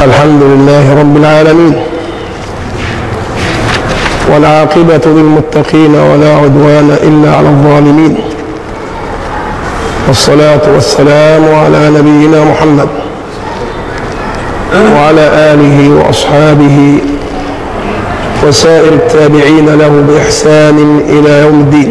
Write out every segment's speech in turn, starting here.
الحمد لله رب العالمين والعاقبة للمتقين ولا عدوان إلا على الظالمين والصلاة والسلام على نبينا محمد وعلى آله وأصحابه وسائر التابعين له بإحسان إلى يوم الدين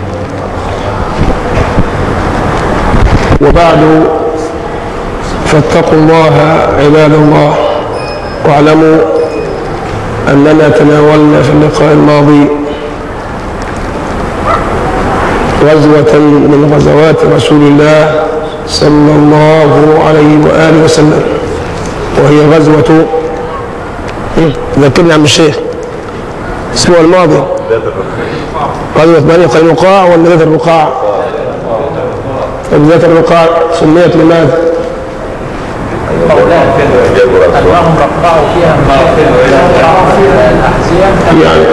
وبعد فاتقوا الله عباد الله واعلموا أننا تناولنا في اللقاء الماضي غزوة من غزوات رسول الله صلى الله عليه وآله وسلم وهي غزوة ذكرني عم الشيخ الأسبوع الماضي غزوة بني قينقاع ولا ذات الرقاع؟ ذات الرقاع سميت لماذا؟ قولان أنهم رقعوا فيها الأحزية يعني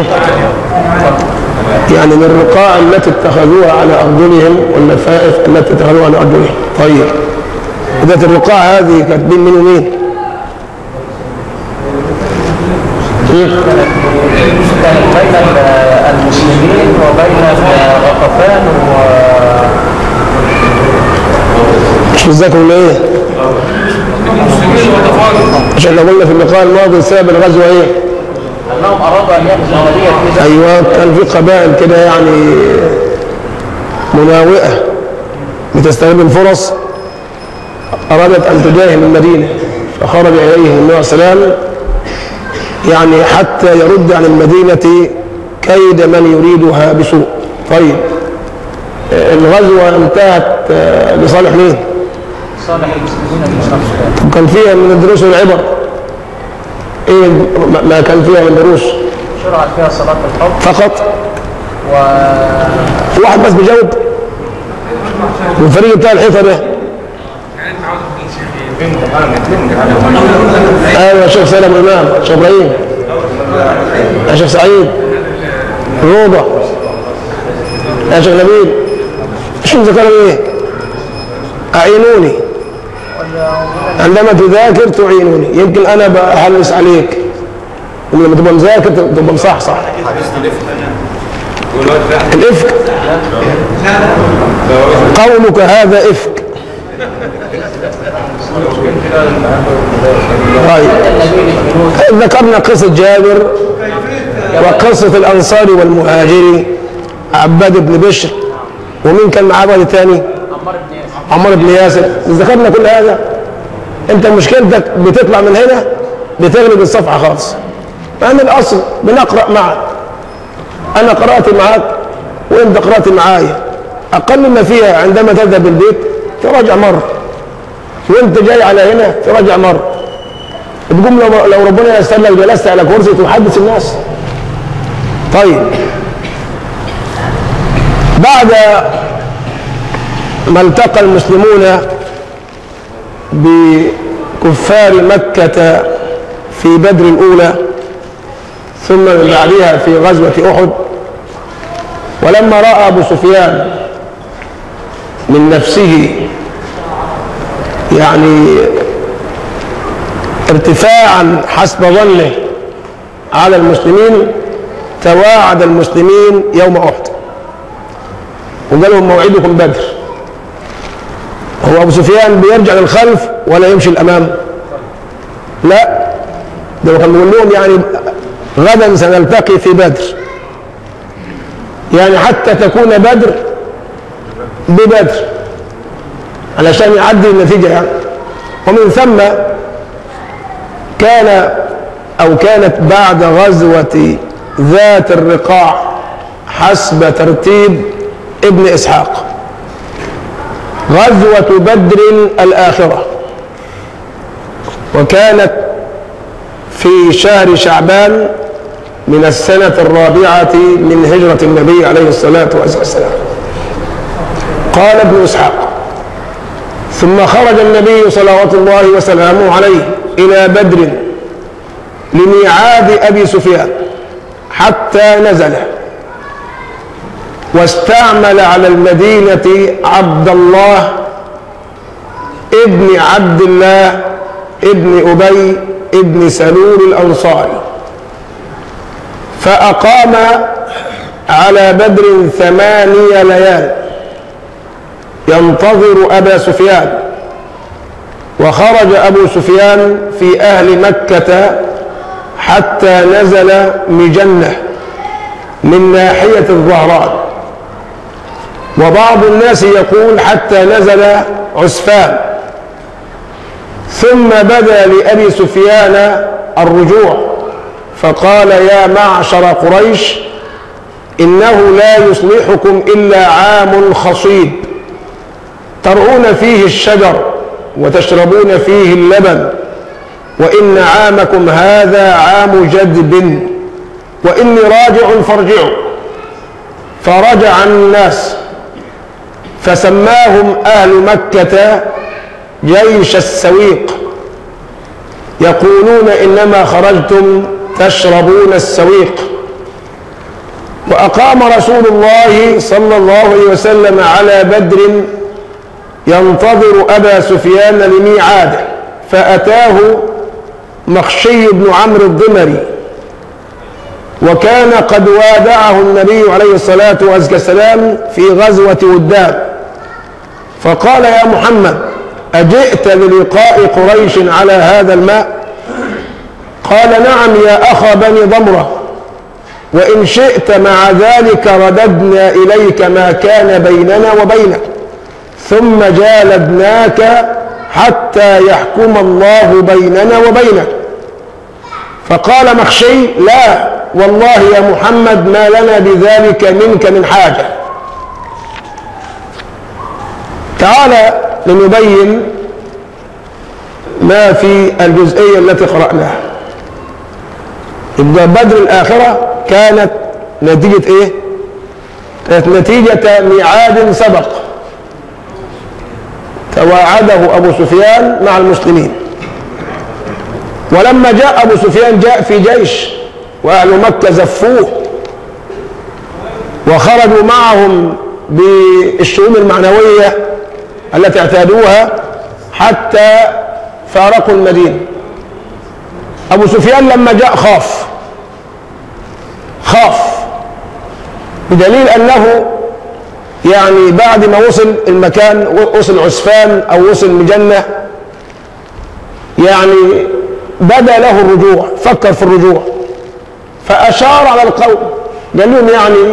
يعني من الرقاع التي اتخذوها على أرجلهم واللفائف التي اتخذوها على أرجلهم طيب ذات الرقاع هذه كانت بين مين ومين؟ كانت بين المسلمين وبين غطفان و مش بتذاكروا ولا ايه؟ عشان لو قلنا في اللقاء الماضي سبب الغزوة ايه؟ أنهم أرادوا أن يأخذوا المدينة في ايوه كان في قبائل كده يعني مناوئة بتستغل الفرص أرادت أن تجاهل المدينة فخرج إليه النبي عليه السلام يعني حتى يرد عن المدينة كيد من يريدها بسوء طيب الغزوة انتهت لصالح مين؟ صالح المسلمين في شرق كان فيها من الدروس والعبر ايه ما كان فيها من دروس شرعت فيها صلاة الحب فقط و واحد بس بيجاوب والفريق بتاع الحيطه ده ايوه يا شيخ سلام امام شيخ ابراهيم يا شيخ سعيد روضه يا شيخ نبيل شو ذكروا ايه اعينوني عندما تذاكر تعينوني يمكن انا بحلس عليك ولما تبقى مذاكر تبقى مصحصح الافك قولك هذا افك طيب ذكرنا قصة جابر وقصة الأنصار والمهاجر عباد بن بشر ومين كان معاه واحد تاني؟ عمار بن ياسر عمر بن ياسر ذكرنا كل هذا انت مشكلتك بتطلع من هنا بتغلب الصفحة خالص فأنا الأصل بنقرأ معك أنا قرأت معك وأنت قرأت معايا أقل ما فيها عندما تذهب البيت تراجع مرة وأنت جاي على هنا تراجع مرة تقوم لو, لو ربنا يسر لك جلست على كرسي تحدث الناس طيب بعد ما التقى المسلمون بكفار مكة في بدر الأولى ثم من بعدها في غزوة أحد ولما رأى أبو سفيان من نفسه يعني ارتفاعا حسب ظنه على المسلمين تواعد المسلمين يوم أحد وقال لهم موعدكم بدر هو أبو سفيان بيرجع للخلف ولا يمشي الأمام لا ده كان بيقول لهم يعني غدا سنلتقي في بدر يعني حتى تكون بدر ببدر علشان يعدي النتيجة يعني ومن ثم كان أو كانت بعد غزوة ذات الرقاع حسب ترتيب ابن إسحاق غزوة بدر الآخرة وكانت في شهر شعبان من السنة الرابعة من هجرة النبي عليه الصلاة والسلام قال ابن إسحاق ثم خرج النبي صلوات الله وسلامه عليه إلى بدر لميعاد أبي سفيان حتى نزل واستعمل على المدينة عبد الله ابن عبد الله ابن أبي ابن سلول الأنصاري فأقام على بدر ثمانية ليال ينتظر أبا سفيان وخرج أبو سفيان في أهل مكة حتى نزل مجنة من ناحية الظهران وبعض الناس يقول حتى نزل عسفان ثم بدا لأبي سفيان الرجوع فقال يا معشر قريش إنه لا يصلحكم إلا عام خصيب ترعون فيه الشجر وتشربون فيه اللبن وإن عامكم هذا عام جدب وإني راجع فارجعوا فرجع الناس فسماهم أهل مكة جيش السويق يقولون إنما خرجتم تشربون السويق وأقام رسول الله صلى الله عليه وسلم على بدر ينتظر أبا سفيان لميعاده فأتاه مخشي بن عمرو الضمري وكان قد وادعه النبي عليه الصلاة والسلام في غزوة ودان فقال يا محمد أجئت للقاء قريش على هذا الماء قال نعم يا أخا بني ضمرة وإن شئت مع ذلك رددنا إليك ما كان بيننا وبينك ثم جالدناك حتى يحكم الله بيننا وبينك فقال مخشي لا والله يا محمد ما لنا بذلك منك من حاجة تعالى لنبين ما في الجزئية التي قرأناها يبقى بدر الآخرة كانت نتيجة إيه؟ كانت نتيجة ميعاد سبق تواعده أبو سفيان مع المسلمين ولما جاء أبو سفيان جاء في جيش وأهل مكة زفوه وخرجوا معهم بالشؤون المعنوية التي اعتادوها حتى فارقوا المدينة أبو سفيان لما جاء خاف خاف بدليل أنه يعني بعد ما وصل المكان وصل عسفان أو وصل مجنة يعني بدا له الرجوع فكر في الرجوع فأشار على القوم قال لهم يعني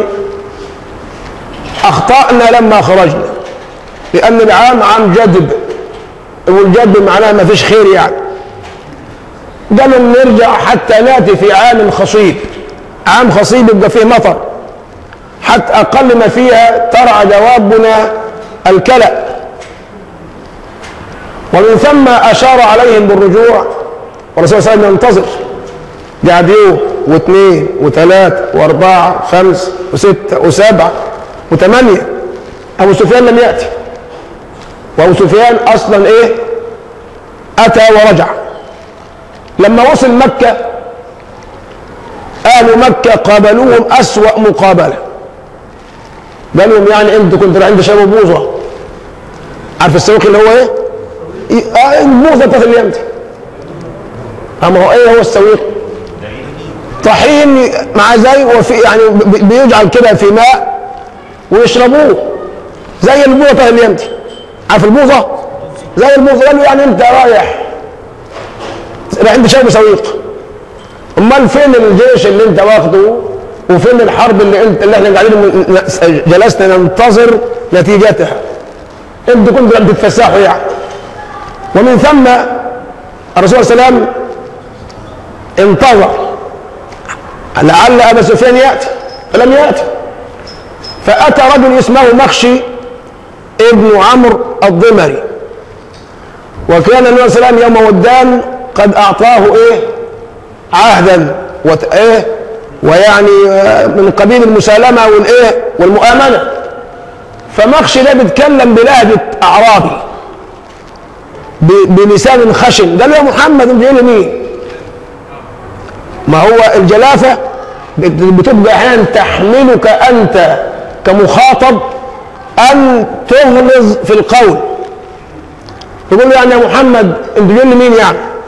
أخطأنا لما خرجنا لأن العام عام جدب والجدب معناه ما فيش خير يعني قالوا نرجع حتى ناتي في عام خصيب عام خصيب يبقى فيه مطر حتى أقل ما فيها ترعى دوابنا الكلأ ومن ثم أشار عليهم بالرجوع والرسول صلى الله عليه وسلم ينتظر قعد يوم واثنين وثلاثة وأربعة وخمس وستة وسبعة وثمانية أبو سفيان لم يأتي وأبو سفيان أصلا إيه أتى ورجع لما وصل مكة أهل مكة قابلوهم أسوأ مقابلة قال لهم يعني أنتوا كنتوا عند شباب بوظة عارف السوق اللي هو إيه؟ آه البوظة بتاعت اليمن أما هو إيه هو السويق؟ طحين مع زي وفي يعني بيجعل كده في ماء ويشربوه زي البوظة بتاعت اليمن عارف البوظة؟ زي البوظة قال له يعني أنت رايح عند شاب سويق امال فين الجيش اللي انت واخده وفين الحرب اللي انت اللي احنا قاعدين جلسنا ننتظر نتيجتها انتوا كنتوا عم تتفسحوا يعني ومن ثم الرسول صلى الله عليه وسلم انتظر لعل ابا سفيان ياتي فلم ياتي فاتى رجل اسمه مخشي ابن عمرو الضمري وكان النبي صلى الله عليه وسلم يوم ودان قد اعطاه ايه عهدا وت... ايه ويعني من قبيل المسالمه والايه والمؤامنه فمخشي ده بيتكلم بلهجه اعرابي ب... بلسان خشن قال له يا محمد انت جاي مين؟ ما هو الجلافه بتبقى احيانا تحملك انت كمخاطب ان تغلظ في القول يقول له يعني يا محمد انت جاي مين يعني؟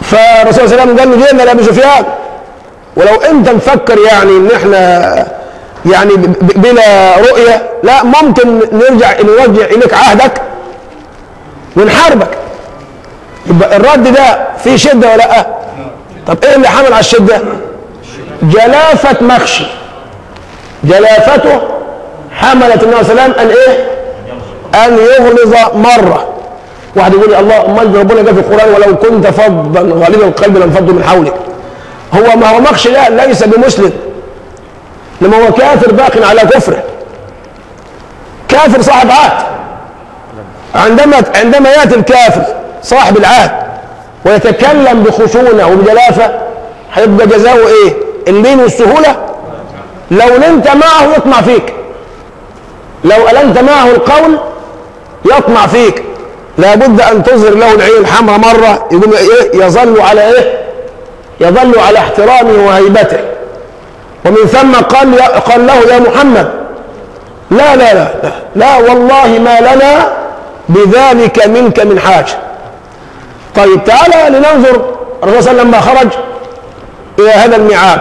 فالرسول صلى الله عليه وسلم قال له جينا لابي سفيان ولو انت مفكر يعني ان احنا يعني ب- ب- بلا رؤيه لا ممكن نرجع نرجع اليك عهدك ونحاربك يبقى الرد ده فيه شده ولا لا؟ طب ايه اللي حمل على الشده؟ جلافه مخشي جلافته حملت النبي صلى الله عليه وسلم ان ايه؟ ان يغلظ مره واحد يقول لي الله امال ده ربنا قال في القران ولو كنت فظا غليظ القلب لانفضوا من حولك هو ما هو مخشي ده ليس بمسلم لما هو كافر باق على كفره كافر صاحب عهد عندما عندما ياتي الكافر صاحب العهد ويتكلم بخشونه وبجلافه هيبقى جزاؤه ايه؟ اللين والسهوله لو لنت معه يطمع فيك لو ألنت معه القول يطمع فيك لابد أن تظهر له العين الحمراء مرة يقوم إيه يظل على إيه يظل على احترامه وهيبته ومن ثم قال يا قال له يا محمد لا لا لا لا, لا والله ما لنا بذلك منك من حاجة طيب تعالى لننظر الرسول صلى الله عليه وسلم لما خرج إلى هذا الميعاد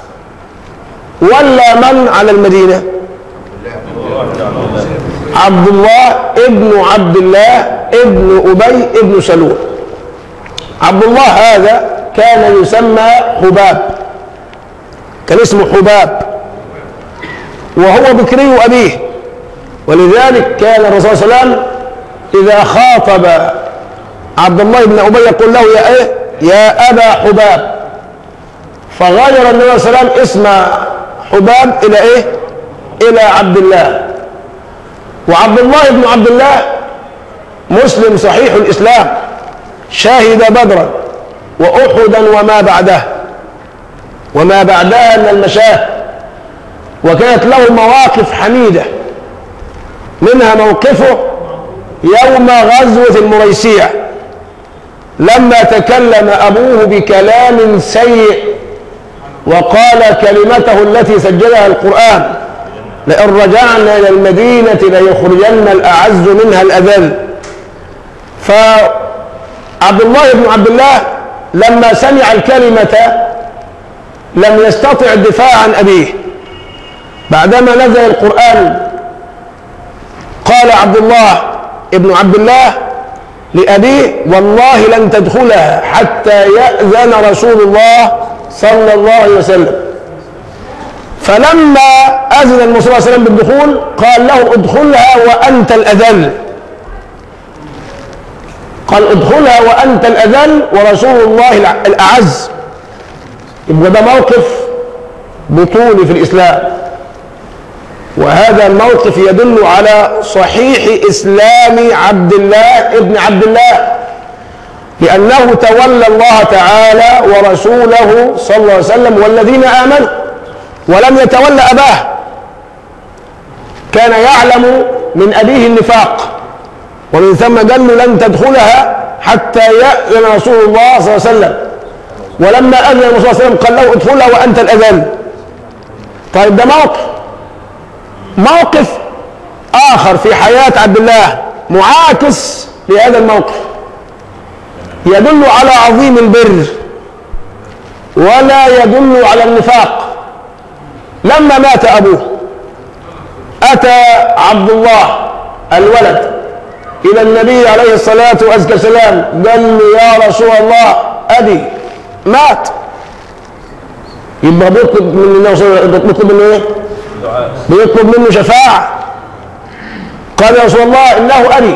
ولا من على المدينة عبد الله ابن عبد الله ابن أبي ابن سلول عبد الله هذا كان يسمى حباب كان اسمه حباب وهو بكري أبيه ولذلك كان الرسول صلى الله عليه وسلم إذا خاطب عبد الله بن أبي يقول له يا إيه يا أبا حباب فغير النبي صلى الله عليه وسلم اسم حباب إلى إيه إلى عبد الله وعبد الله بن عبد الله مسلم صحيح الإسلام شاهد بدرا وأحدا وما بعده وما بعدها من المشاهد وكانت له مواقف حميدة منها موقفه يوم غزوة المريسيع لما تكلم أبوه بكلام سيء وقال كلمته التي سجلها القرآن لئن رجعنا إلى المدينة ليخرجن الأعز منها الأذل فعبد الله بن عبد الله لما سمع الكلمة لم يستطع الدفاع عن أبيه بعدما نزل القرآن قال عبد الله ابن عبد الله لأبيه والله لن تدخلها حتى يأذن رسول الله صلى الله عليه وسلم فلما أذن النبي صلى الله عليه وسلم بالدخول قال له ادخلها وأنت الأذل قال ادخلها وأنت الأذل ورسول الله الأعز يبقى ده موقف بطولي في الإسلام وهذا الموقف يدل على صحيح إسلام عبد الله ابن عبد الله لأنه تولى الله تعالى ورسوله صلى الله عليه وسلم والذين آمنوا ولم يتولى أباه كان يعلم من أبيه النفاق ومن ثم قال له لن تدخلها حتى يأذن رسول الله صلى الله عليه وسلم ولما أذن الرسول صلى الله عليه وسلم قال له ادخلها وأنت الأذان طيب ده موقف موقف آخر في حياة عبد الله معاكس لهذا الموقف يدل على عظيم البر ولا يدل على النفاق لما مات أبوه أتى عبد الله الولد إلى النبي عليه الصلاة والسلام قال له يا رسول الله أبي مات يبقى بيطلب من النبي صلى الله عليه وسلم بيطلب منه ايه؟ بيطلب منه شفاعة قال يا رسول الله إنه أبي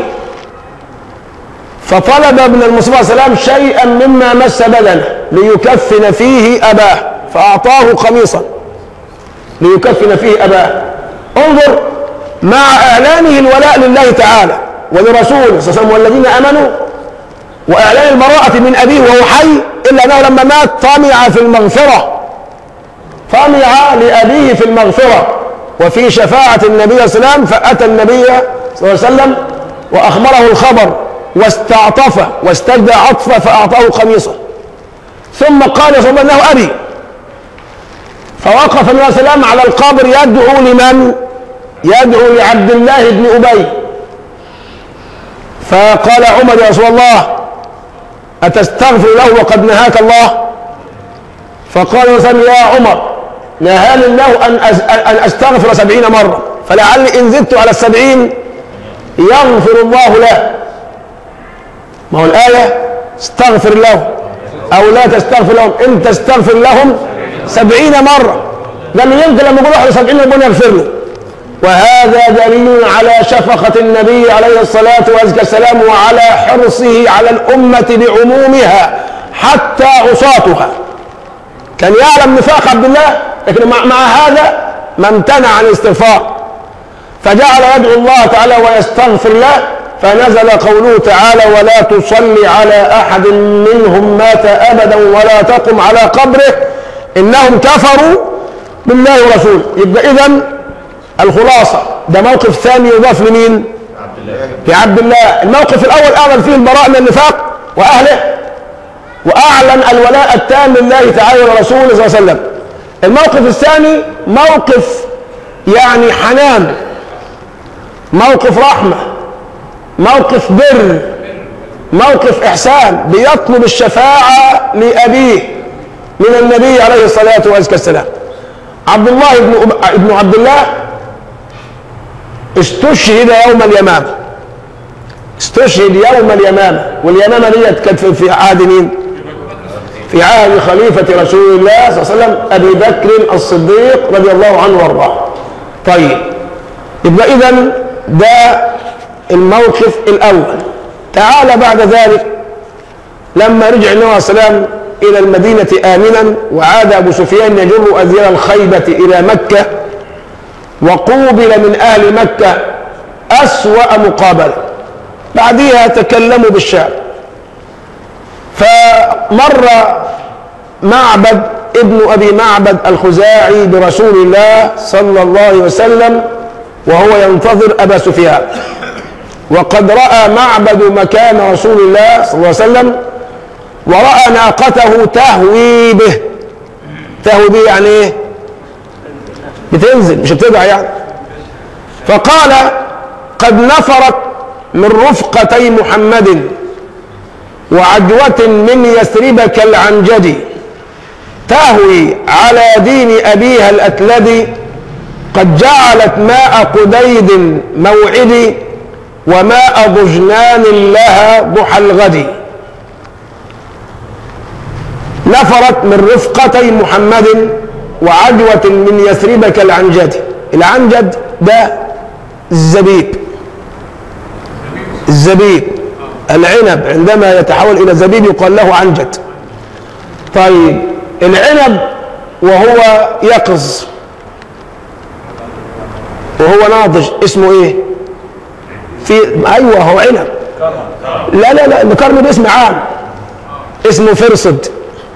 فطلب من المصطفى صلى الله عليه وسلم شيئا مما مس بدنه ليكفن فيه أباه فأعطاه قميصا ليكفن فيه أباه انظر مع إعلانه الولاء لله تعالى ولرسوله صلى الله عليه وسلم والذين آمنوا وإعلان البراءة من أبيه وهو حي إلا أنه لما مات طمع في المغفرة طمع لأبيه في المغفرة وفي شفاعة النبي صلى الله عليه وسلم فأتى النبي صلى الله عليه وسلم وأخبره الخبر واستعطف واستجدى عطفه فأعطاه قميصه ثم قال صلى الله عليه وسلم إنه أبي فوقف النبي صلى الله عليه وسلم على القبر يدعو لمن؟ يدعو لعبد الله بن أبي فقال عمر يا رسول الله أتستغفر له وقد نهاك الله فقال وسلم يا عمر نهاني الله أن, أز... أن أستغفر سبعين مرة فلعلي إن زدت على السبعين يغفر الله له ما هو الآية استغفر له أو لا تستغفر لهم إن تستغفر لهم سبعين مرة ده اللي يمكن لما يقول واحد سبعين ربنا يغفر له وهذا دليل على شفقة النبي عليه الصلاة والسلام وعلى حرصه على الأمة بعمومها حتى عصاتها كان يعلم نفاق عبد الله لكن مع, مع هذا ما امتنع عن الاستغفار فجعل يدعو الله تعالى ويستغفر له فنزل قوله تعالى ولا تصلي على أحد منهم مات أبدا ولا تقم على قبره إنهم كفروا بالله ورسوله يبقى إذن الخلاصة ده موقف ثاني يضاف لمين في عبد الله الموقف الأول أعلن فيه البراء من النفاق وأهله وأعلن الولاء التام لله تعالى ورسوله صلى الله عليه وسلم الموقف الثاني موقف يعني حنان موقف رحمة موقف بر موقف إحسان بيطلب الشفاعة لأبيه من النبي عليه الصلاة والسلام عبد الله بن ابن عبد الله استشهد يوم اليمامة استشهد يوم اليمامة واليمامة ديت كانت في عهد مين؟ في عهد خليفة رسول الله صلى الله عليه وسلم أبي بكر الصديق رضي الله عنه وارضاه طيب يبقى إذا ده الموقف الأول تعال بعد ذلك لما رجع النبي عليه السلام إلى المدينة آمنا وعاد أبو سفيان يجر أذيال الخيبة إلى مكة وقوبل من أهل مكة أسوأ مقابلة بعدها تكلموا بالشعر فمر معبد ابن أبي معبد الخزاعي برسول الله صلى الله عليه وسلم وهو ينتظر أبا سفيان وقد رأى معبد مكان رسول الله صلى الله عليه وسلم ورأى ناقته تهوي به تهوي به يعني ايه بتنزل مش بتدعى يعني فقال قد نفرت من رفقتي محمد وعجوة من يثرب كالعنجد تهوي على دين أبيها الأتلد قد جعلت ماء قديد موعدي وماء ضجنان لها ضحى الغد نفرت من رفقتي محمد وعجوة من يثرب كالعنجد العنجد ده الزبيب الزبيب العنب عندما يتحول إلى زبيب يقال له عنجد طيب العنب وهو يقظ وهو ناضج اسمه ايه في ايوه هو عنب لا لا لا الكرم ده اسم عام اسمه فرصد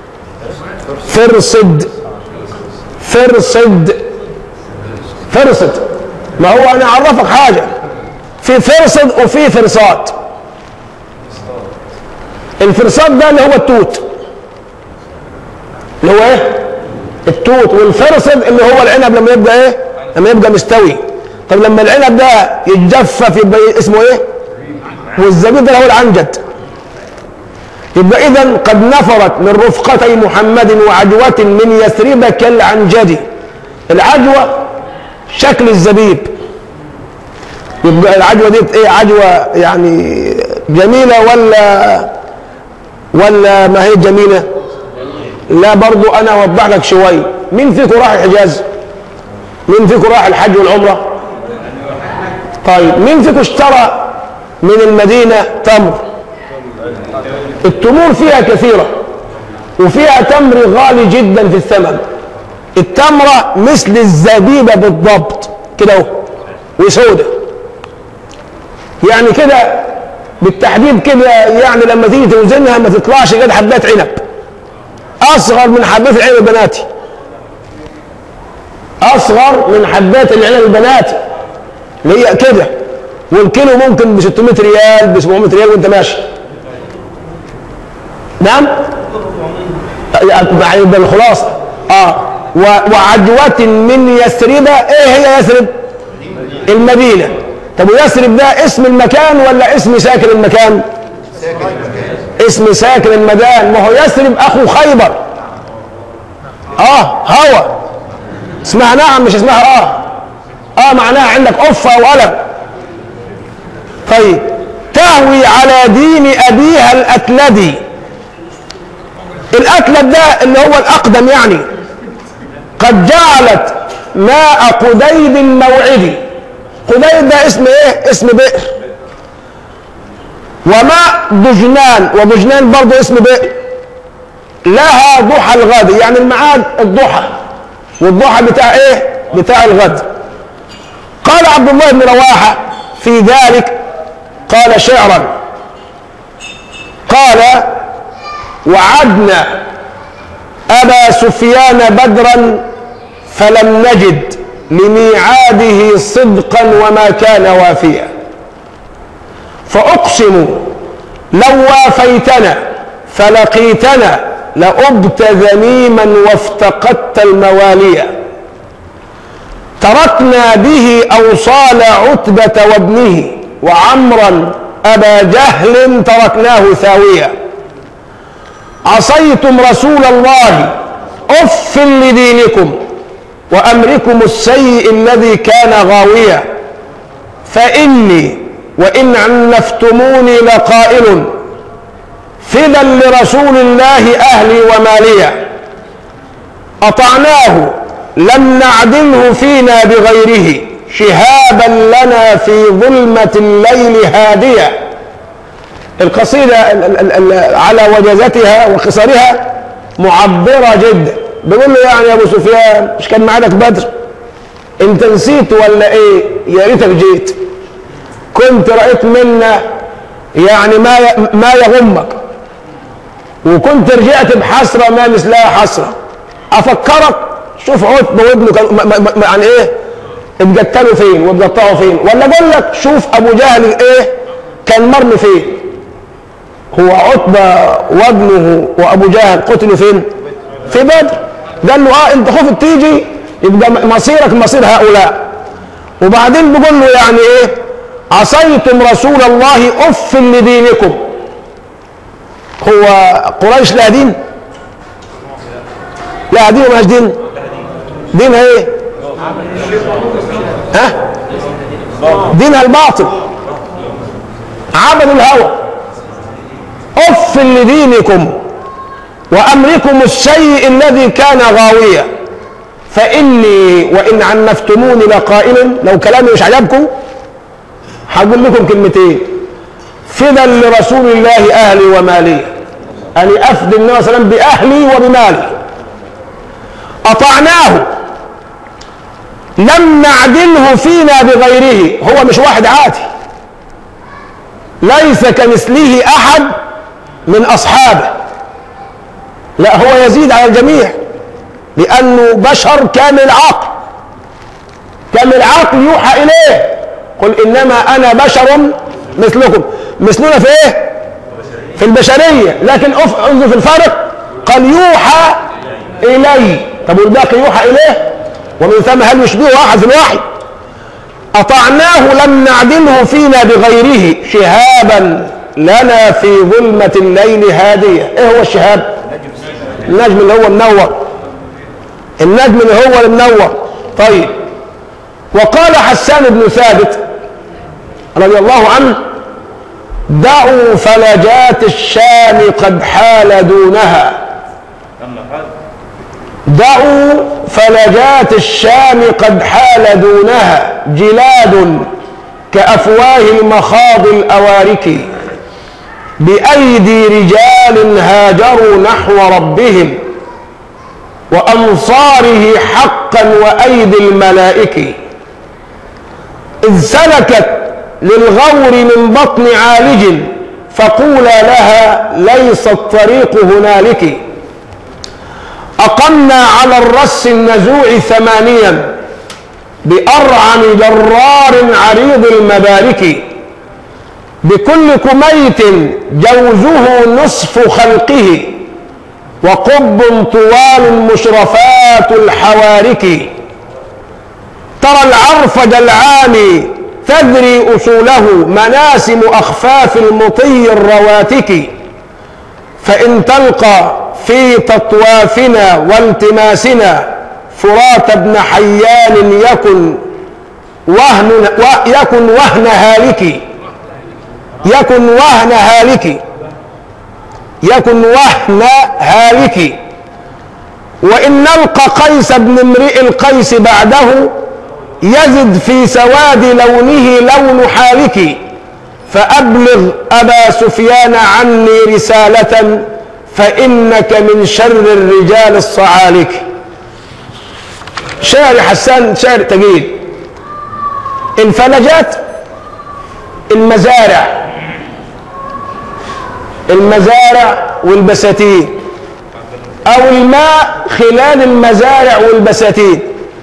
فرصد فرصد فرصد ما هو انا اعرفك حاجه في فرصد وفي فرصاد الفرصاد ده اللي هو التوت اللي هو ايه التوت والفرصد اللي هو العنب لما يبقى ايه لما يبقى مستوي طب لما العنب ده يتجفف يبقى اسمه ايه والزبيب ده هو العنجد يبقى اذا قد نفرت من رفقتي محمد وعجوة من يثرب كالعنجد العجوة شكل الزبيب يبقى العجوة دي ايه عجوة يعني جميلة ولا ولا ما هي جميلة لا برضو انا اوضح لك شوية مين فيكم راح الحجاز مين فيكم راح الحج والعمرة طيب مين فيكم اشترى من المدينة تمر التمور فيها كثيرة وفيها تمر غالي جدا في الثمن التمرة مثل الزبيبة بالضبط كده اهو وسودة يعني كده بالتحديد كده يعني لما تيجي توزنها ما تطلعش قد حبات عنب اصغر من حبات العنب البناتي اصغر من حبات العنب البناتي اللي هي كده والكيلو ممكن ب 600 ريال ب 700 ريال وانت ماشي نعم يبقى الخلاصه اه وعجوة من يثرب ايه هي يثرب المدينة طب ويثرب ده اسم المكان ولا اسم ساكن المكان اسم ساكن المدان ما هو يثرب اخو خيبر اه هوى اسمها نعم مش اسمها اه اه معناها عندك أفة وألم طيب تهوي على دين أبيها الأتلدي الأتلد ده اللي هو الأقدم يعني قد جعلت ماء قديد موعدي قديد ده اسم ايه اسم بئر وماء دجنان ودجنان برضه اسم بئر لها ضحى الغد يعني الميعاد الضحى والضحى بتاع ايه بتاع الغد قال عبد الله بن رواحه في ذلك قال شعرا قال وعدنا ابا سفيان بدرا فلم نجد لميعاده صدقا وما كان وافيا فاقسم لو وافيتنا فلقيتنا لأبت ذميما وافتقدت المواليا تركنا به أوصال عتبة وابنه وعمرا أبا جهل تركناه ثاويا عصيتم رسول الله أف لدينكم وأمركم السيء الذي كان غاويا فإني وإن عنفتموني لقائل فدا لرسول الله أهلي وماليا أطعناه لم نعدله فينا بغيره شهابا لنا في ظلمة الليل هاديا القصيدة على وجازتها وقصرها معبرة جدا بيقول له يعني يا أبو سفيان مش كان معادك بدر انت نسيت ولا ايه يا ريتك جيت كنت رأيت منا يعني ما ما يغمك وكنت رجعت بحسرة ما مثلها حسرة أفكرك شوف عتبة وابنه كان يعني إيه اتقتلوا فين واتقطعوا فين ولا أقول لك شوف أبو جهل إيه كان مرمي فين هو عتبة وابنه وأبو جهل قتلوا فين في بدر قال له اه انت خفت تيجي يبقى مصيرك مصير هؤلاء وبعدين بيقول له يعني ايه عصيتم رسول الله اف لدينكم هو قريش لها دين لها دين ومالهاش دين دينها ايه ها دينها الباطل عبدوا الهوى اف لدينكم وامركم السيء الذي كان غاويا فاني وان عنفتموني لقائل لو كلامي مش عجبكم هقول لكم كلمتين فدا لرسول الله اهلي ومالي اني افدي النبي صلى الله عليه وسلم باهلي وبمالي اطعناه لم نعدله فينا بغيره هو مش واحد عادي ليس كمثله احد من اصحابه لا هو يزيد على الجميع لانه بشر كامل العقل كامل العقل يوحى اليه قل انما انا بشر مثلكم مثلنا في ايه في البشريه لكن انظر في الفرق قال يوحى الي طب والباقي يوحى اليه ومن ثم هل يشبهه احد في الوحي اطعناه لم نعدله فينا بغيره شهابا لنا في ظلمه الليل هاديه ايه هو الشهاب النجم اللي هو منور النجم اللي هو المنور طيب وقال حسان بن ثابت رضي الله عنه دعوا فلجات الشام قد حال دونها دعوا فلجات الشام قد حال دونها جلاد كأفواه المخاض الأوارك بأيدي رجال هاجروا نحو ربهم وأنصاره حقا وأيدي الملائكة إذ سلكت للغور من بطن عالج فقولا لها ليس الطريق هنالك أقمنا على الرس النزوع ثمانيا بأرعم جرار عريض المبارك بكل كميت جوزه نصف خلقه وقب طوال مشرفات الحوارك ترى العرف جلعان تدري أصوله مناسم أخفاف المطي الرواتك فإن تلقى في تطوافنا والتماسنا فرات بن حيان يكن وهن و- يكن وهن هالك يكن وهن هالك يكن وهن هالك وإن نلقى قيس بن امرئ القيس بعده يزد في سواد لونه لون حالك فأبلغ أبا سفيان عني رسالة فإنك من شر الرجال الصعالك شعر حسان شعر تقيل الفلجات المزارع المزارع والبساتين او الماء خلال المزارع والبساتين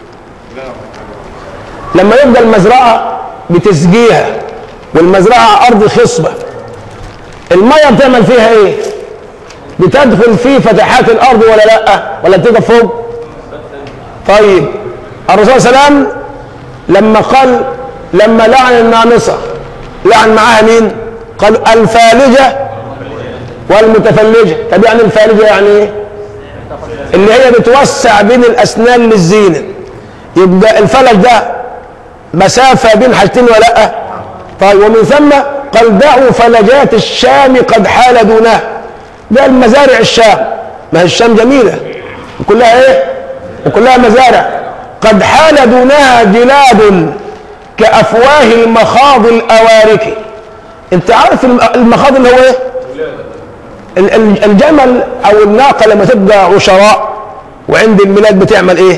لما يبقى المزرعه بتسقيها والمزرعه ارض خصبه الميه بتعمل فيها ايه بتدخل في فتحات الارض ولا لا ولا بتقف فوق طيب الرسول صلى الله عليه وسلم لما قال لما لعن النامصه لعن معاها مين قال الفالجه والمتفلجه طب يعني الفالجه يعني ايه اللي هي بتوسع بين الاسنان للزينه يبقى الفلج ده مسافه بين حاجتين ولا لا طيب ومن ثم قال دعوا فلجات الشام قد حال دونها ده المزارع الشام ما هي الشام جميله كلها ايه وكلها مزارع قد حال دونها جلاد كافواه المخاض الاوارك انت عارف الم- المخاض اللي هو ايه ال- ال- الجمل او الناقه لما تبقى عشراء وعند الميلاد بتعمل ايه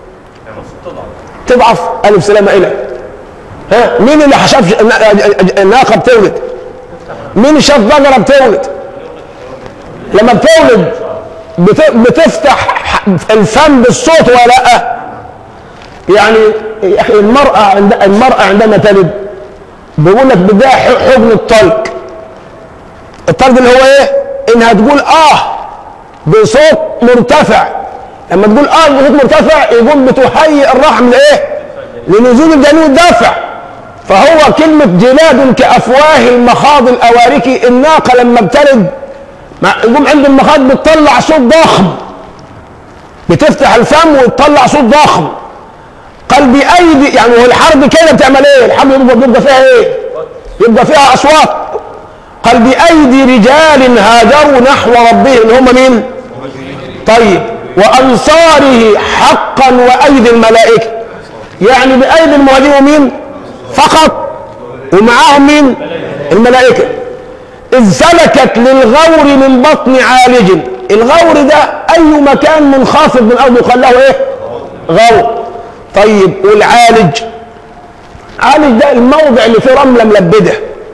تضعف الف سلامه الى ها مين اللي شاف الناقه بتولد مين شاف بقره بتولد لما بتولد بت- بتفتح الفم بالصوت ولا لا يعني يا اخي المراه عند المراه عندما تلد بيقول لك بدها ح- حضن الطلق الطلق اللي هو ايه انها تقول اه بصوت مرتفع لما تقول اه بصوت مرتفع يقوم بتهيئ الرحم لايه لنزول الجنين الدافع فهو كلمة جلاد كأفواه المخاض الأوارك الناقة لما بتلد مع- يقوم عند المخاض بتطلع صوت ضخم بتفتح الفم وتطلع صوت ضخم قال بأيدي يعني هو الحرب كده بتعمل ايه؟ الحرب يبقى, بيبقى فيها ايه؟ يبقى فيها أصوات قال بأيدي رجال هاجروا نحو ربهم اللي هم مين؟ طيب وأنصاره حقا وأيدي الملائكة يعني بأيدي المهاجرين ومين؟ فقط ومعاهم مين؟ الملائكة إذ سلكت للغور من بطن عالج الغور ده أي مكان منخفض من الأرض يقال له إيه؟ غور طيب والعالج عالج ده الموضع اللي فيه رملة ملبدة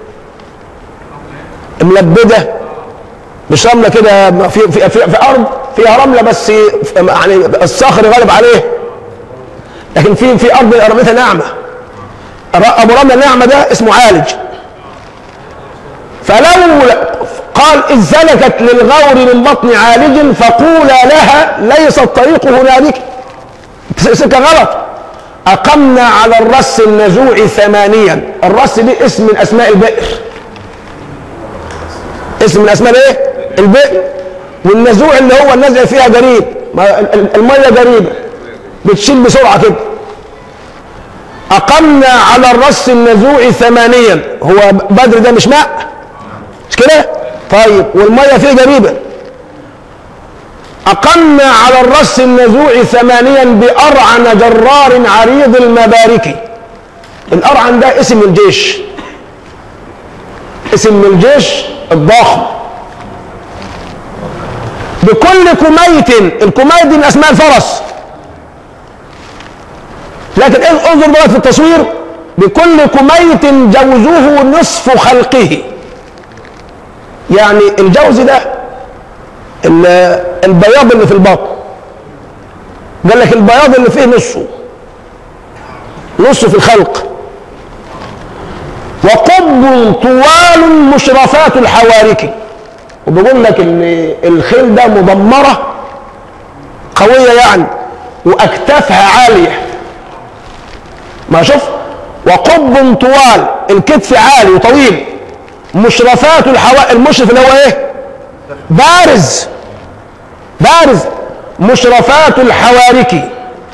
ملبدة مش رملة كده في, في, في, في أرض فيها رملة بس يعني الصخر غالب عليه لكن في في أرض رملتها ناعمة ابو رمله النعمه ده اسمه عالج فلو قال اذ سلكت للغور من بطن عالج فقولا لها ليس الطريق هنالك سكه غلط اقمنا على الرس النزوع ثمانيا الرس دي اسم من اسماء البئر اسم من اسماء الايه البئر والنزوع اللي هو النزع فيها قريب ما ال- ال- الميه قريبه بتشيل بسرعه كده أقمنا على الرس النزوع ثمانيا هو بدر ده مش ماء مش كده طيب والمية فيه قريبة أقمنا على الرس النزوع ثمانيا بأرعن جرار عريض المبارك الأرعن ده اسم الجيش اسم الجيش الضخم بكل كميت الكميت دي من أسماء الفرس لكن إذ انظر دلوقتي في التصوير بكل كميت جوزه نصف خلقه يعني الجوز ده ال- البياض اللي في البطن قال لك البياض اللي فيه نصه نصه في الخلق وقب طوال مشرفات الحوارك وبيقول لك ان الخيل ده مدمره قويه يعني واكتافها عاليه ما شوف وقب طوال الكتف عالي وطويل مشرفات الحوا المشرف اللي هو ايه بارز بارز مشرفات الحوارك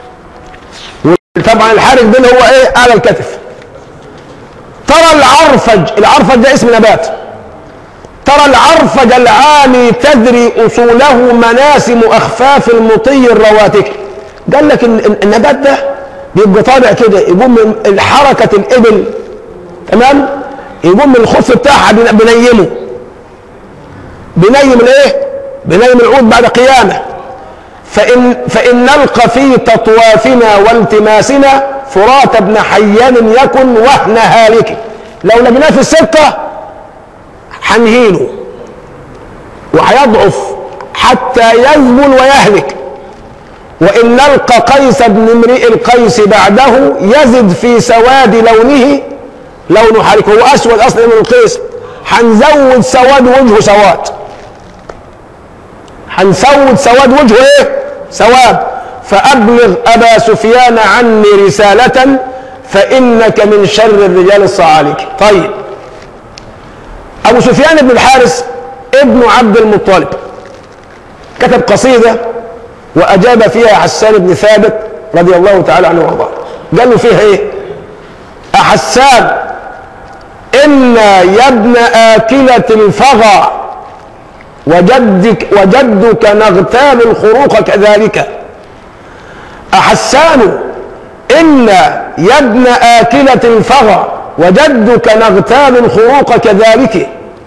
طبعا الحارك ده اللي هو ايه اعلى الكتف ترى العرفج العرفج ده اسم نبات ترى العرفج العالي تدري اصوله مناسم اخفاف المطي الرواتك قال لك ال- ال- النبات ده بيبقى طالع كده يقوم من حركه الابل تمام يقوم من الخف بتاعها بن- بنيمه بنيم الايه بنيم العود بعد قيامه فإن, فإن نلقى في تطوافنا والتماسنا فرات بن حيان يكن وهن هالك لو لقيناه في السكة هنهينه وهيضعف حتى يذبل ويهلك وإن نلقى قيس بن امرئ القيس بعده يزد في سواد لونه لونه حالك هو أسود أصلا من القيس هنزود سواد وجهه سواد هنسود سواد وجهه ايه سواد فابلغ ابا سفيان عني رسالة فانك من شر الرجال الصعالك طيب ابو سفيان بن الحارث ابن عبد المطلب كتب قصيدة واجاب فيها حسان بن ثابت رضي الله تعالى عنه وارضاه قال له فيها ايه احسان ان يا ابن اكلة الفغى وجدك وجدك نغتال الخروق كذلك أحسان إن يا ابن آكلة الفغى وجدك نغتال الخروق كذلك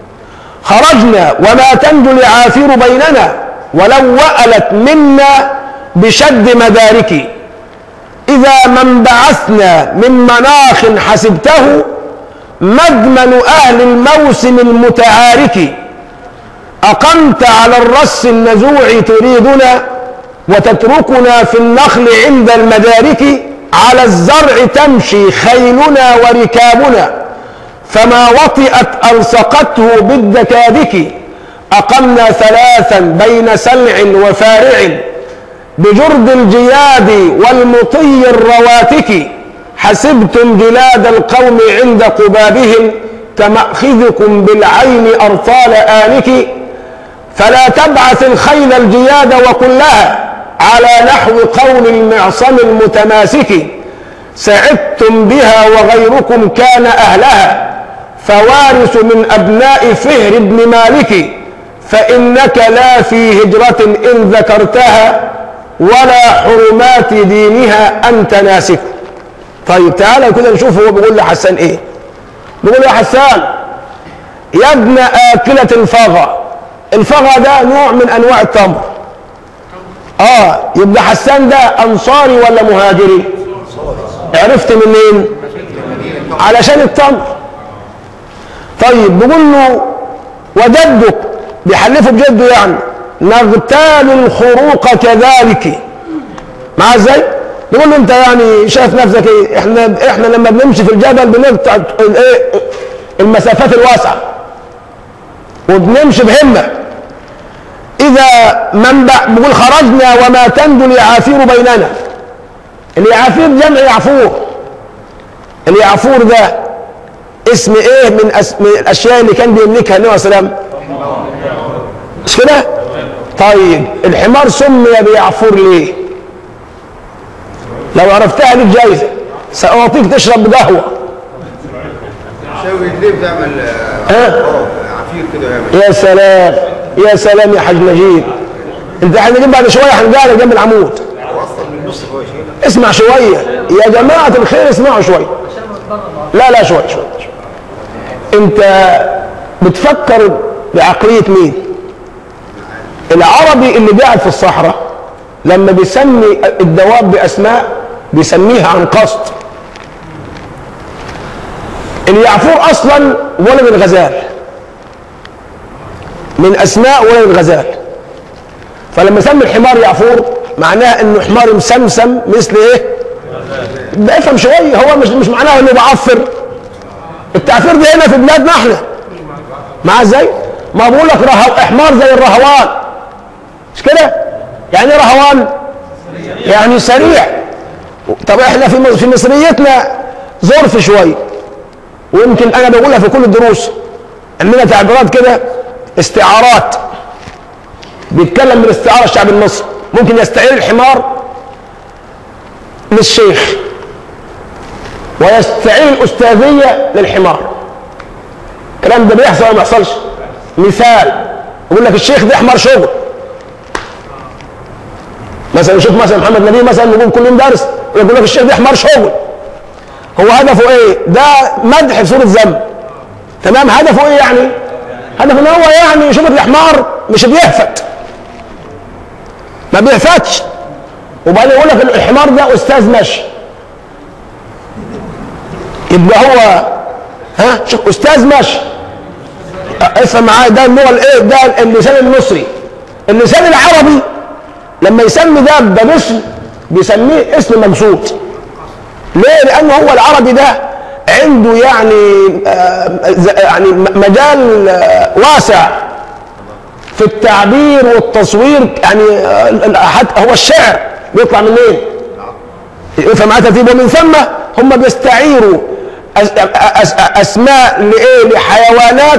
خرجنا وما تنجو العافير بيننا ولو وألت منا بشد مدارك إذا من بعثنا من مناخ حسبته مدمن أهل الموسم المتعارك أقمت على الرس النزوع تريدنا وتتركنا في النخل عند المدارك على الزرع تمشي خيلنا وركابنا فما وطئت ألصقته بالدكادك أقمنا ثلاثا بين سلع وفارع بجرد الجياد والمطي الرواتك حسبتم جلاد القوم عند قبابهم كمأخذكم بالعين أرطال آنك فلا تبعث الخيل الجياد وكلها على نحو قول المعصم المتماسك سعدتم بها وغيركم كان أهلها فوارث من أبناء فهر بن مالك فإنك لا في هجرة إن ذكرتها ولا حرمات دينها أنت ناسك طيب تعالى كده نشوف هو بيقول لحسان ايه بيقول له يا حسان يا ابن آكلة الفغى الفغى ده نوع من أنواع التمر اه يبقى حسان ده أنصاري ولا مهاجري عرفت منين علشان التمر طيب بيقول له وجدك بيحلفه بجده يعني نغتال الخروق كذلك مع ازاي بيقول له انت يعني شايف نفسك ايه احنا احنا لما بنمشي في الجبل بنقطع الايه المسافات الواسعه وبنمشي بهمه اذا من بيقول خرجنا وما تنجو اليعافير بيننا اليعافير جمع يعفور اليعفور ده اسم ايه من, أس... من الاشياء اللي كان بيملكها النبي صلى الله عليه وسلم مش كده طيب الحمار سمي بيعفور ليه لو عرفتها ليك جايزه ساعطيك تشرب قهوه شاوي الليل بتعمل ها؟ عفير كده يعمل يا سلام يا سلام يا حاج نجيب انت هنجيب بعد شويه هنقعد جنب العمود وصل من النص هو شيء اسمع شويه يا جماعه الخير اسمعوا شويه لا لا شويه شويه شوية. انت بتفكر بعقليه مين العربي اللي قاعد في الصحراء لما بيسمي الدواب باسماء بيسميها عن قصد اليعفور اصلا ولد الغزال من اسماء ولد الغزال فلما سمي الحمار يعفور معناها انه حمار مسمسم مثل ايه افهم شويه هو مش مش معناه انه بعفر التعفير ده هنا في بلادنا احنا مع ازاي ما بقول لك رهو... حمار زي الرهوان مش كده يعني ايه رهوان يعني سريع طب احنا في مص- في مصريتنا ظرف شويه ويمكن انا بقولها في كل الدروس عندنا تعبيرات كده استعارات بيتكلم بالاستعاره الشعب المصري ممكن يستعير الحمار للشيخ ويستعير الاستاذيه للحمار الكلام ده بيحصل ولا ما بيحصلش مثال يقول لك الشيخ ده حمار شغل مثلا نشوف مثلا محمد نبيه مثلا يقول كل يوم درس يقول لك الشيخ ده حمار شغل هو هدفه ايه ده مدح في صوره ذم تمام هدفه ايه يعني هدفه ان هو يعني يشوف الحمار مش بيهفت ما بيهفتش وبعدين يقول لك الحمار ده استاذ ماشي يبقى هو ها شوف استاذ ماشي افهم معايا ده اللغه الايه ده اللسان المصري اللسان العربي لما يسمي ده باسم بيسميه اسم مبسوط ليه لان هو العربي ده عنده يعني آه ز- يعني م- مجال آه واسع في التعبير والتصوير يعني آه، حتى هو الشعر بيطلع منين؟ يفهم معايا ترتيب ومن ثم هم بيستعيروا أس أس اسماء لايه؟ لحيوانات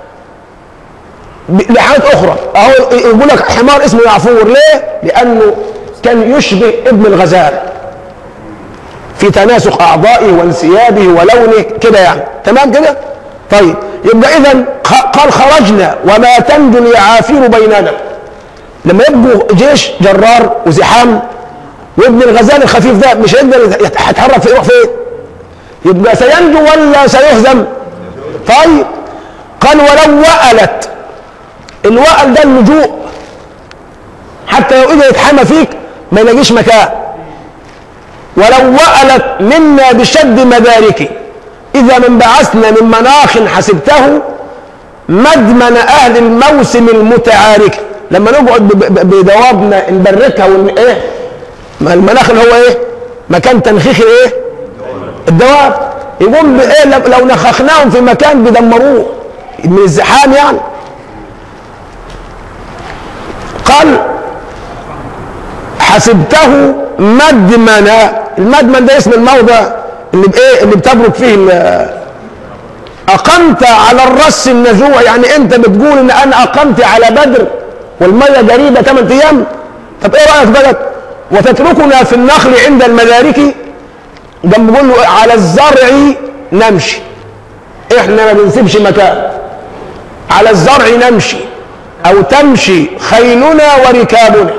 ب- لحاجات اخرى اهو يقول لك حمار اسمه يعفور ليه؟ لانه كان يشبه ابن الغزال في تناسق اعضائه وانسيابه ولونه كده يعني تمام كده؟ طيب يبقى اذا قال خرجنا وما تنجو اليعافير بيننا لما يبقوا جيش جرار وزحام وابن الغزال الخفيف ده مش هيقدر يت- يتحرك في يروح فين؟ يبقى سينجو ولا سيهزم؟ طيب قال ولو وألت الوأل ده اللجوء حتى لو اجى يتحمى فيك ما يلاقيش مكان ولو وألت منا بشد مدارك إذا من بعثنا من مناخ حسبته مدمن أهل الموسم المتعارك لما نقعد ب- ب- بدوابنا نبركها ون... إيه ما المناخ اللي هو إيه مكان تنخيخ إيه الدواب يقوم بإيه لو- لو نخخناهم في مكان بيدمروه من الزحام يعني قال حسبته مدمنا المدمن ده اسم الموضع اللي بايه اللي بتبرك فيه ال- اقمت على الرس النزوع يعني انت بتقول ان انا اقمت على بدر والميه جريده 8 ايام طب ايه رايك بقى وتتركنا في النخل عند المدارك قام بيقول له على الزرع نمشي احنا ما بنسيبش مكان على الزرع نمشي او تمشي خيلنا وركابنا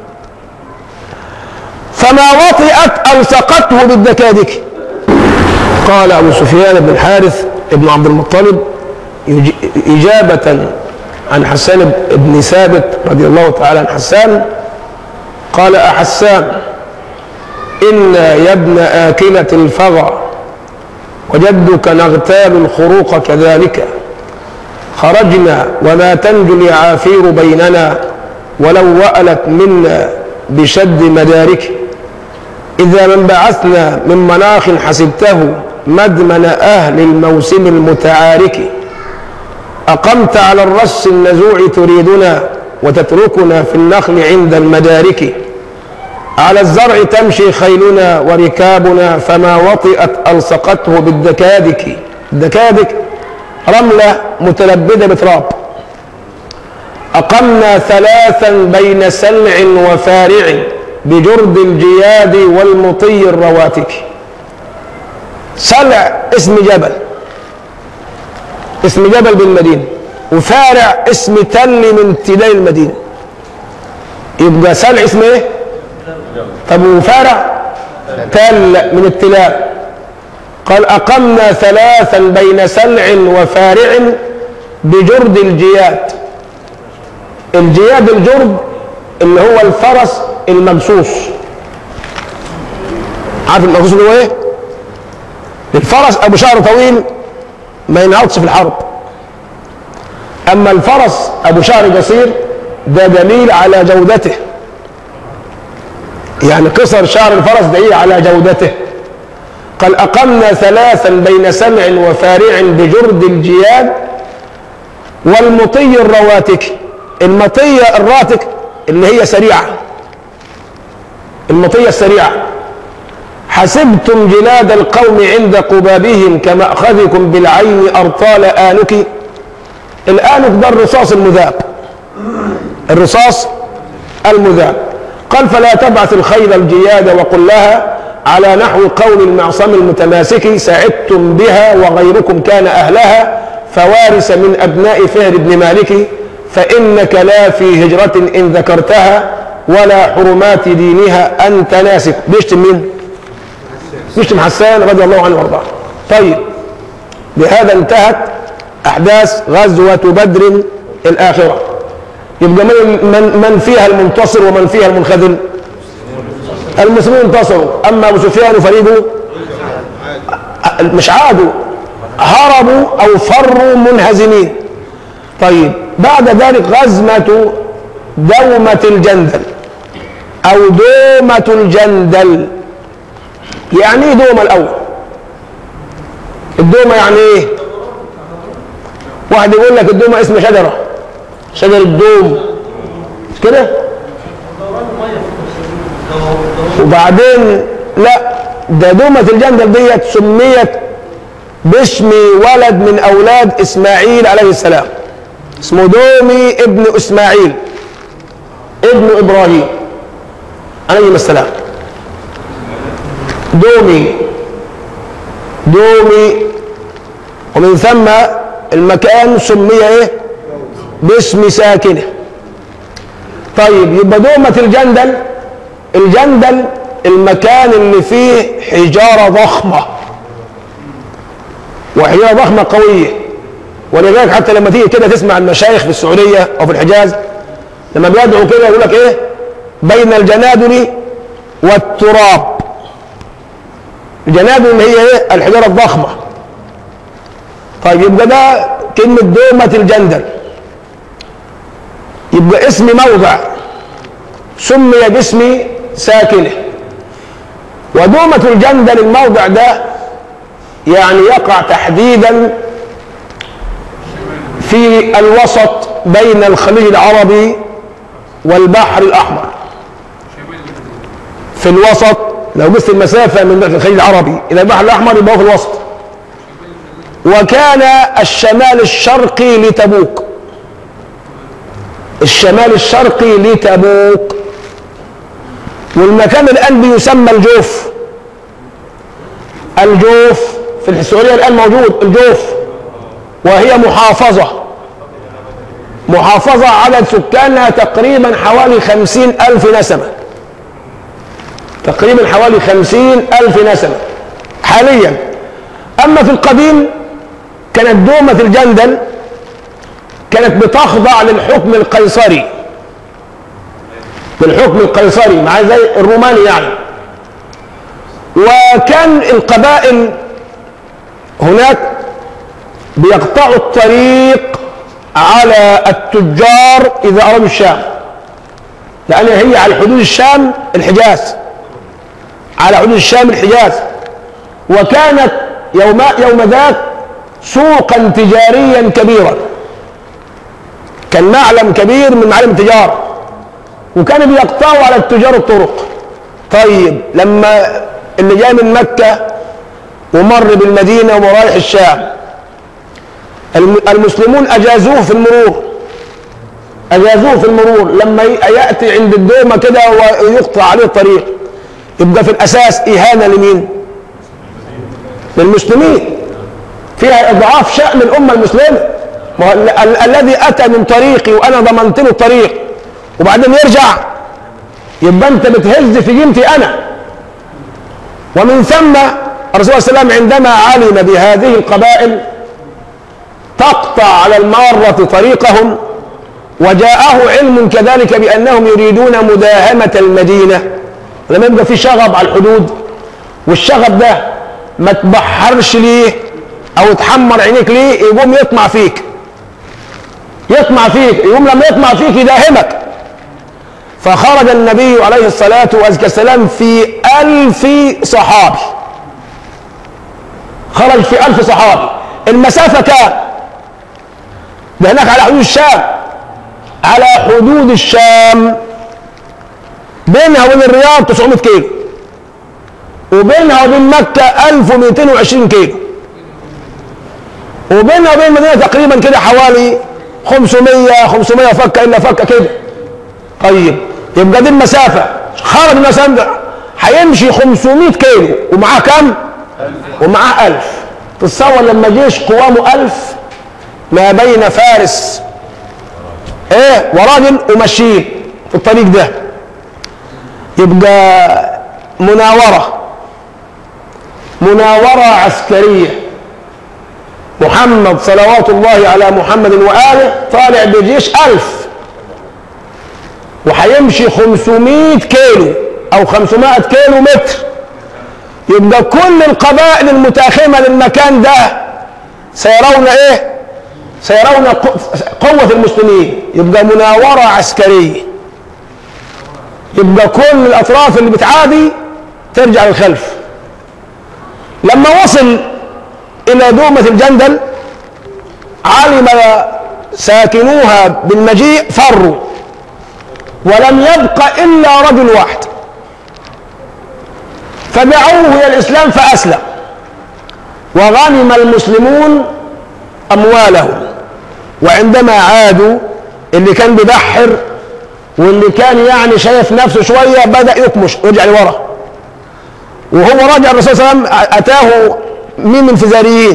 فما وطئت الصقته بالدكادك قال ابو سفيان بن الحارث ابن عبد المطلب يج- اجابه عن حسان بن ثابت رضي الله تعالى عن حسان قال احسان ان يا ابن اكله الفغى وجدك نغتال الخروق كذلك خرجنا وما تنجو اليعافير بيننا ولو وألت منا بشد مدارك إذا من بعثنا من مناخ حسبته مدمن أهل الموسم المتعارك أقمت على الرس النزوع تريدنا وتتركنا في النخل عند المدارك على الزرع تمشي خيلنا وركابنا فما وطئت ألصقته بالدكادك الدكادك رملة متلبدة بتراب أقمنا ثلاثا بين سلع وفارع بجرد الجياد والمطي الرواتك سلع اسم جبل اسم جبل بالمدينة وفارع اسم تل من تلال المدينة يبقى سلع اسم ايه؟ طب وفارع تل من التلال قال أقمنا ثلاثا بين سلع وفارع بجرد الجياد الجياد الجرد اللي هو الفرس الممسوس عارف الممسوس اللي هو ايه؟ الفرس ابو شعر طويل ما ينهضش في الحرب اما الفرس ابو شعر قصير ده دليل على جودته يعني قصر شعر الفرس دليل على جودته قال أقمنا ثلاثا بين سمع وفارع بجرد الجياد والمطي الرواتك المطية الراتك اللي هي سريعة المطية السريعة حسبتم جلاد القوم عند قبابهم كمأخذكم بالعين أرطال آنك الآنك ده الرصاص المذاب الرصاص المذاب قال فلا تبعث الخيل الجياد وقل لها على نحو قول المعصم المتماسك سعدتم بها وغيركم كان أهلها فوارث من أبناء فهر بن مالك فإنك لا في هجرة إن ذكرتها ولا حرمات دينها أنت ناسك بيشتم مين؟ بيشتم حسان رضي الله عنه وارضاه طيب بهذا انتهت أحداث غزوة بدر الآخرة يبقى من, من, من فيها المنتصر ومن فيها المنخذل المسلمون انتصروا أما أبو سفيان وفريقه مش عادوا هربوا أو فروا منهزمين طيب بعد ذلك غزمة دومة الجندل أو دومة الجندل يعني ايه دومة الأول الدومة يعني ايه واحد يقول لك الدومة اسم شجرة شجر الدوم مش كده وبعدين لا ده دومة الجندل ديت سميت باسم ولد من أولاد إسماعيل عليه السلام اسمه دومي ابن إسماعيل ابن إبراهيم عليهما السلام دومي دومي ومن ثم المكان سمي ايه باسم ساكنه طيب يبقى دومة الجندل الجندل المكان اللي فيه حجارة ضخمة وحجارة ضخمة قوية ولذلك حتى لما تيجي كده تسمع المشايخ في السعودية أو في الحجاز لما بيدعوا كده يقول لك إيه بين الجنادل والتراب الجنادل اللي هي إيه الحجارة الضخمة طيب يبقى ده كلمة دومة الجندل يبقى اسم موضع سمي باسم ساكنه ودومة الجندل الموضع ده يعني يقع تحديدا في الوسط بين الخليج العربي والبحر الأحمر في الوسط لو قست المسافة من الخليج العربي إلى البحر الأحمر يبقى هو في الوسط وكان الشمال الشرقي لتبوك الشمال الشرقي لتبوك والمكان الآن بيسمى الجوف الجوف في السعودية الآن موجود الجوف وهي محافظة محافظة عدد سكانها تقريبا حوالي خمسين ألف نسمة تقريبا حوالي خمسين ألف نسمة حاليا أما في القديم كانت دومة الجندل كانت بتخضع للحكم القيصري للحكم القيصري مع زي الروماني يعني وكان القبائل هناك بيقطعوا الطريق على التجار إذا أرادوا الشام لأن هي على حدود الشام الحجاز على حدود الشام الحجاز وكانت يوم يوم ذاك سوقا تجاريا كبيرا كان معلم كبير من معالم التجارة وكانوا بيقطعوا على التجار الطرق طيب لما اللي جاي من مكة ومر بالمدينة ورايح الشام المسلمون أجازوه في المرور أجازوه في المرور لما يأتي عند الدومة كده ويقطع عليه الطريق يبقى في الأساس إهانة لمين؟ للمسلمين فيها إضعاف شأن الأمة المسلمة ما هو ال- ال- الذي أتى من طريقي وأنا ضمنت له الطريق وبعدين يرجع يبقى أنت بتهز في قيمتي أنا ومن ثم الرسول صلى الله عليه وسلم عندما علم بهذه القبائل تقطع على المارة طريقهم وجاءه علم كذلك بأنهم يريدون مداهمة المدينة لما يبقى في شغب على الحدود والشغب ده ما تبحرش ليه او تحمر عينيك ليه يقوم يطمع فيك يطمع فيك يقوم لما يطمع فيك يداهمك فخرج النبي عليه الصلاة والسلام في ألف صحابي خرج في ألف صحابي المسافة كام ده هناك على حدود الشام على حدود الشام بينها وبين الرياض 900 كيلو وبينها وبين مكة 1220 كيلو وبينها وبين المدينة تقريبا كده حوالي 500 500 فكة إلا فكة كده طيب يبقى دي المسافة خرج المسافة ده هيمشي 500 كيلو ومعاه كم؟ ومعاه 1000 تتصور لما جيش قوامه 1000 ما بين فارس ايه وراجل وماشيين في الطريق ده يبقى مناورة مناورة عسكرية محمد صلوات الله على محمد وآله طالع بجيش ألف وهيمشي 500 كيلو أو 500 كيلو متر يبقى كل القبائل المتاخمة للمكان ده سيرون إيه؟ سيرون قوة المسلمين يبقى مناورة عسكرية يبقى كل الأطراف اللي بتعادي ترجع للخلف لما وصل إلى دومة الجندل علم ساكنوها بالمجيء فروا ولم يبق إلا رجل واحد فدعوه إلى الإسلام فأسلم وغنم المسلمون أموالهم وعندما عادوا اللي كان بيبحر واللي كان يعني شايف نفسه شوية بدأ يكمش ويرجع لورا وهو راجع الرسول صلى الله عليه وسلم أتاه مين من الفزاريين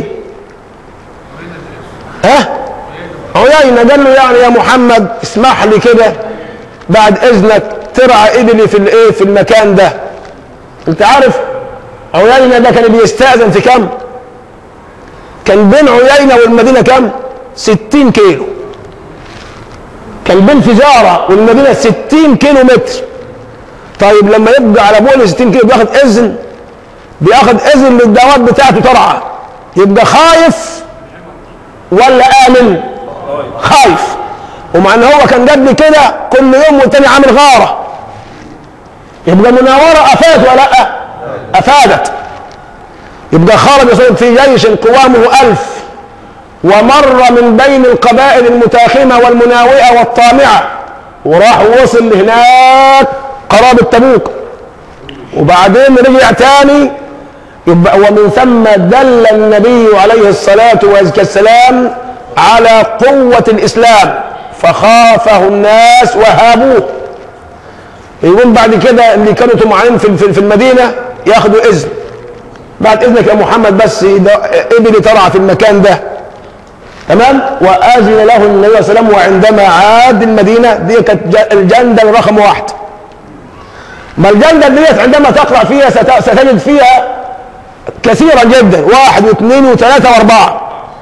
ها عيينة قال له يعني يا محمد اسمح لي كده بعد اذنك ترعى ابني في الايه في المكان ده انت عارف عيينة ده كان بيستأذن في كم كان بين عيينة والمدينة كم 60 كيلو كان بين فجارة والمدينة 60 كيلو متر طيب لما يبقى على بول 60 كيلو بياخد اذن بياخد اذن للدواب بتاعته ترعى يبقى خايف ولا امن خايف ومع ان هو كان قبل كده كل يوم والتاني عامل غاره يبقى مناوره افادت ولا لا افادت يبقى خرج في جيش قوامه ألف ومر من بين القبائل المتاخمة والمناوئة والطامعة وراح وصل هناك قرابة تبوك وبعدين رجع تاني يبقى ومن ثم دل النبي عليه الصلاة والسلام على قوة الإسلام فخافه الناس وهابوه يقوم بعد كده اللي كانوا طمعانين في في المدينة ياخدوا إذن بعد إذنك يا محمد بس ابني ترعى في المكان ده تمام وآذن له النبي صلى الله عليه وسلم وعندما عاد المدينة دي كانت الجندل رقم واحد ما الجندل ديت عندما تقرأ فيها ستجد فيها كثيرا جدا واحد واثنين وثلاثة واربعة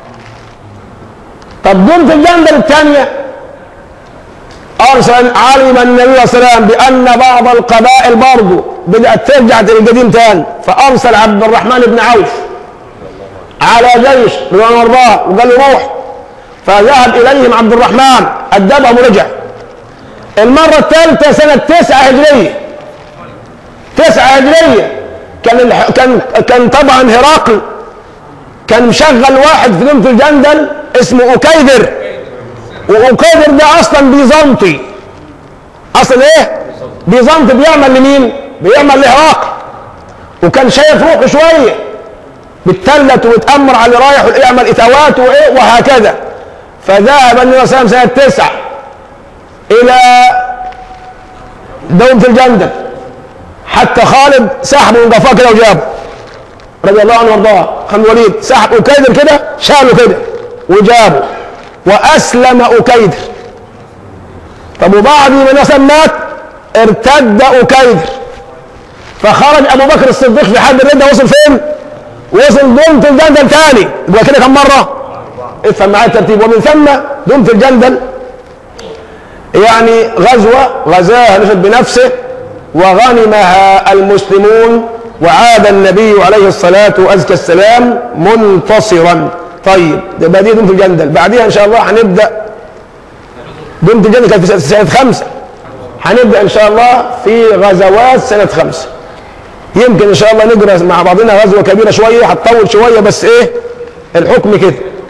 طب دون في الجندل الثانية أرسل علم النبي صلى الله عليه وسلم بأن بعض القبائل برضه بدأت ترجع للقديم تاني فأرسل عبد الرحمن بن عوف على جيش رضوان الله وقال له روح فذهب إليهم عبد الرحمن أدبهم ورجع المرة الثالثة سنة تسعة هجرية تسعة هجرية كان الح... كان كان طبعا هرقل كان مشغل واحد في دمة الجندل اسمه أكيدر وأكيدر ده أصلا بيزنطي أصلا إيه؟ بيزنطي بيعمل لمين؟ بيعمل لهرقل وكان شايف روحه شوية بتتلت وبتأمر على اللي رايح ويعمل إتاوات وإيه وهكذا فذهب النبي صلى الله عليه وسلم سنة تسعة إلى دومة الجندل حتى خالد سحبه من قفاه كده وجابه رضي الله عنه وارضاه خالد الوليد سحب أكيدر كده شاله كده وجابه وأسلم أكيدر طب وبعد ما نسل مات ارتد أكيدر فخرج أبو بكر الصديق في حد الردة وصل فين؟ وصل دومة الجندل تاني يبقى كده كم مرة؟ افهم معايا الترتيب ومن ثم دومة الجندل يعني غزوة غزاها نفذ بنفسه وغنمها المسلمون وعاد النبي عليه الصلاة وأزكى السلام منتصرا طيب ده بقى دي دومة الجندل بعديها إن شاء الله هنبدأ دومة الجندل كانت في سنة خمسة هنبدأ إن شاء الله في غزوات سنة خمسة يمكن إن شاء الله نجرى مع بعضنا غزوة كبيرة شوية هتطول شوية بس إيه الحكم كده